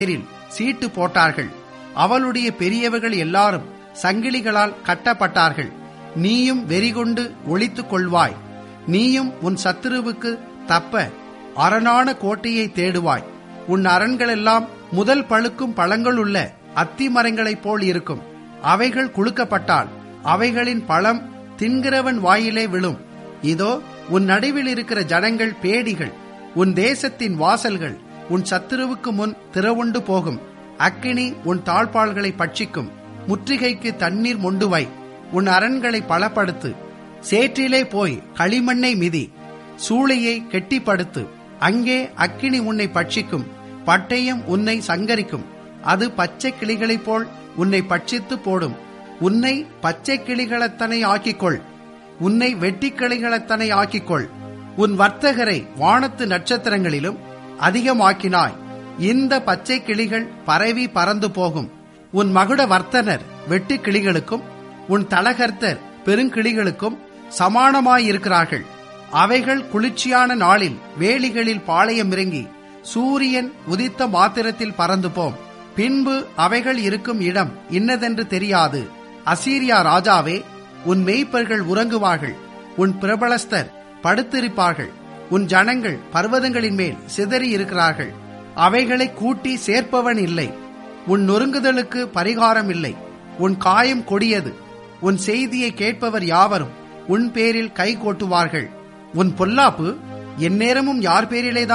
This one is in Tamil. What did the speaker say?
பேரில் சீட்டு போட்டார்கள் அவளுடைய பெரியவர்கள் எல்லாரும் சங்கிலிகளால் கட்டப்பட்டார்கள் நீயும் வெறிகொண்டு ஒளித்துக் கொள்வாய் நீயும் உன் சத்துருவுக்கு தப்ப அரணான கோட்டையை தேடுவாய் உன் அரண்களெல்லாம் முதல் பழுக்கும் பழங்களுள்ள அத்தி மரங்களைப் போல் இருக்கும் அவைகள் குலுக்கப்பட்டால் அவைகளின் பழம் தின்கிறவன் வாயிலே விழும் இதோ உன் நடுவில் இருக்கிற ஜனங்கள் பேடிகள் உன் தேசத்தின் வாசல்கள் உன் சத்துருவுக்கு முன் திறவுண்டு போகும் அக்கினி உன் தாழ்பாள்களை பட்சிக்கும் முற்றுகைக்கு தண்ணீர் மொண்டு வை உன் அரண்களை பலப்படுத்து சேற்றிலே போய் களிமண்ணை மிதி சூளையை கெட்டிப்படுத்து அங்கே அக்கினி உன்னை பட்சிக்கும் பட்டயம் உன்னை சங்கரிக்கும் அது பச்சை கிளிகளைப் போல் உன்னை பட்சித்து போடும் உன்னை பச்சை கிளிகளத்தனை ஆக்கிக்கொள் உன்னை வெட்டி கிளிகளத்தனை ஆக்கிக்கொள் உன் வர்த்தகரை வானத்து நட்சத்திரங்களிலும் அதிகமாக்கினாய் இந்த பச்சை கிளிகள் பரவி பறந்து போகும் உன் மகுட வர்த்தனர் வெட்டு கிளிகளுக்கும் உன் தலகர்த்தர் பெருங்கிளிகளுக்கும் சமானமாயிருக்கிறார்கள் அவைகள் குளிர்ச்சியான நாளில் வேலிகளில் பாளையம் இறங்கி சூரியன் உதித்த மாத்திரத்தில் பறந்து போம் பின்பு அவைகள் இருக்கும் இடம் இன்னதென்று தெரியாது அசீரியா ராஜாவே உன் மெய்ப்பர்கள் உறங்குவார்கள் உன் பிரபலஸ்தர் படுத்திருப்பார்கள் உன் ஜனங்கள் பர்வதங்களின் மேல் சிதறி இருக்கிறார்கள் அவைகளை கூட்டி சேர்ப்பவன் இல்லை உன் நொறுங்குதலுக்கு பரிகாரம் இல்லை உன் காயம் கொடியது உன் செய்தியை கேட்பவர் யாவரும் உன் பேரில் கை கோட்டுவார்கள் உன் பொல்லாப்பு எந்நேரமும் யார் பேரிலேதான்